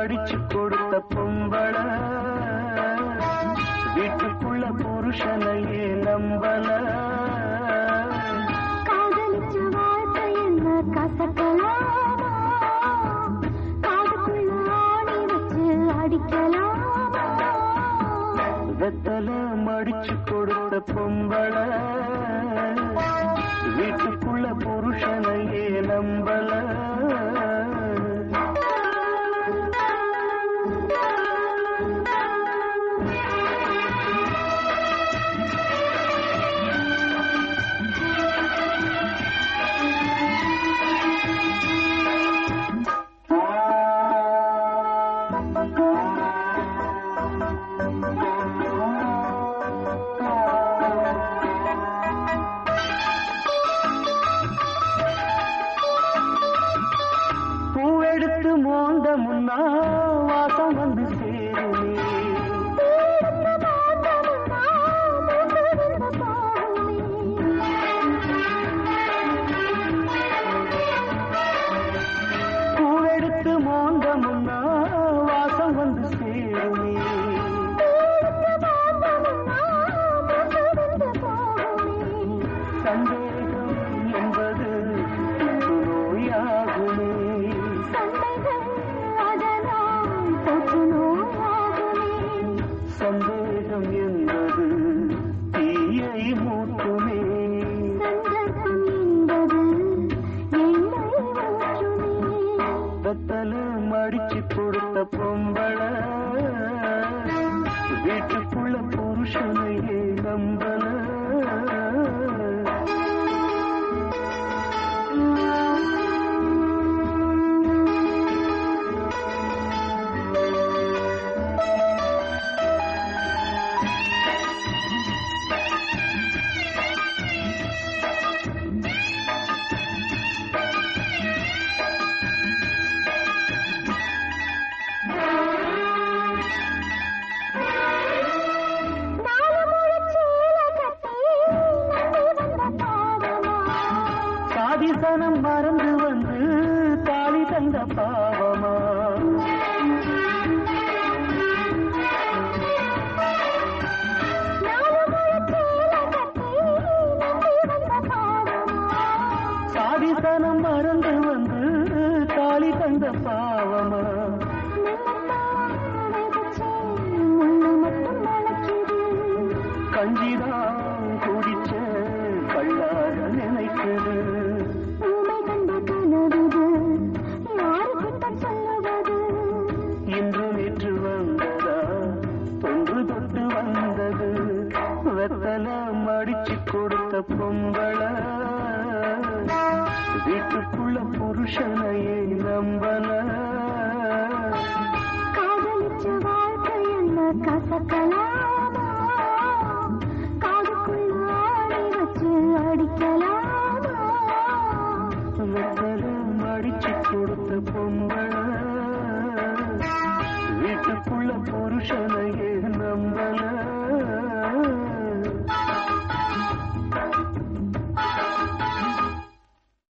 மடிச்சு கொடுத்த பொம்பள வீட்டுக்குள்ள புருஷனையே நம்பல காதலிச்ச வாழ்க்கை என்ன கசக்கலாமா காதுக்குள்ள ஆணி வச்சு அடிக்கலாமா வெத்தல மடிச்சு கொடுத்த பொம்பள வீட்டுக்குள்ள புருஷனையே நம்பல பூவெடுத்து மோந்த முன்னா வாசம் வந்து சேருமே பூவெடுத்து மோந்த முன்னா வாசம் வந்து சேருமே சந்தேகம் என்பது நோயாகுமே சந்தேகம் என்பது தீயை மூட்டுமே வெத்தல மடிச்சு கொடுத்த பொம்பள வீட்டுக்குள்ள புருஷனையே நம்பல சாதிசனம் மறந்து வந்து தாலி தந்த பாவமா சாதிசனம் மறந்து வந்து தாலி தந்த பாவமா கஞ்சிதான் குடிச்ச கள்ளாக நினைக்குது இன்று நேற்று வந்ததா தொன்று தொட்டு வந்தது வெத்தல மடிச்சு கொடுத்த பொம்பள வீட்டுக்குள்ள புருஷனையே நம்பல கசக்கலாமா காதுக்குள்ள ஆணி வச்சு அடிக்கலாமா வெத்தல மடிச்சு கொடுத்த பொம்பள வீட்டுக்குள்ள புருஷனையே நம்பல